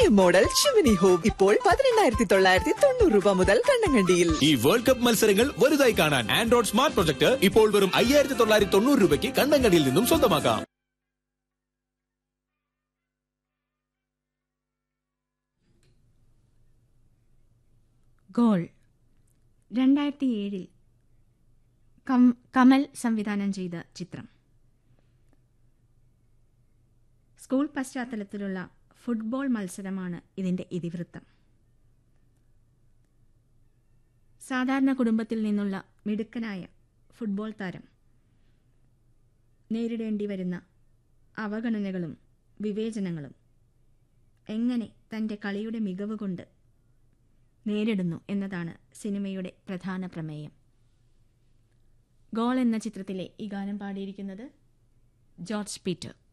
premium model chimney home ഇപ്പോൾ പതിനെണ്ണായിരത്തി തൊള്ളായിരത്തി തൊണ്ണൂറ് രൂപ മുതൽ കണ്ണങ്കണ്ടിയിൽ ഈ വേൾഡ് കപ്പ് മത്സരങ്ങൾ വലുതായി കാണാൻ ആൻഡ്രോയിഡ് സ്മാർട്ട് പ്രൊജക്ട് ഇപ്പോൾ വെറും അയ്യായിരത്തി തൊള്ളായിരത്തി തൊണ്ണൂറ് രൂപയ്ക്ക് കണ്ണങ്കടിയിൽ നിന്നും സ്വന്തമാക്കാം ഗോൾ രണ്ടായിരത്തി ഏഴിൽ കം കമൽ സംവിധാനം ചെയ്ത ചിത്രം സ്കൂൾ പശ്ചാത്തലത്തിലുള്ള ഫുട്ബോൾ മത്സരമാണ് ഇതിൻ്റെ ഇതിവൃത്തം സാധാരണ കുടുംബത്തിൽ നിന്നുള്ള മിടുക്കനായ ഫുട്ബോൾ താരം നേരിടേണ്ടി വരുന്ന അവഗണനകളും വിവേചനങ്ങളും എങ്ങനെ തൻ്റെ കളിയുടെ മികവ് കൊണ്ട് നേരിടുന്നു എന്നതാണ് സിനിമയുടെ പ്രധാന പ്രമേയം ഗോൾ എന്ന ചിത്രത്തിലെ ഈ ഗാനം പാടിയിരിക്കുന്നത് ജോർജ് പീറ്റർ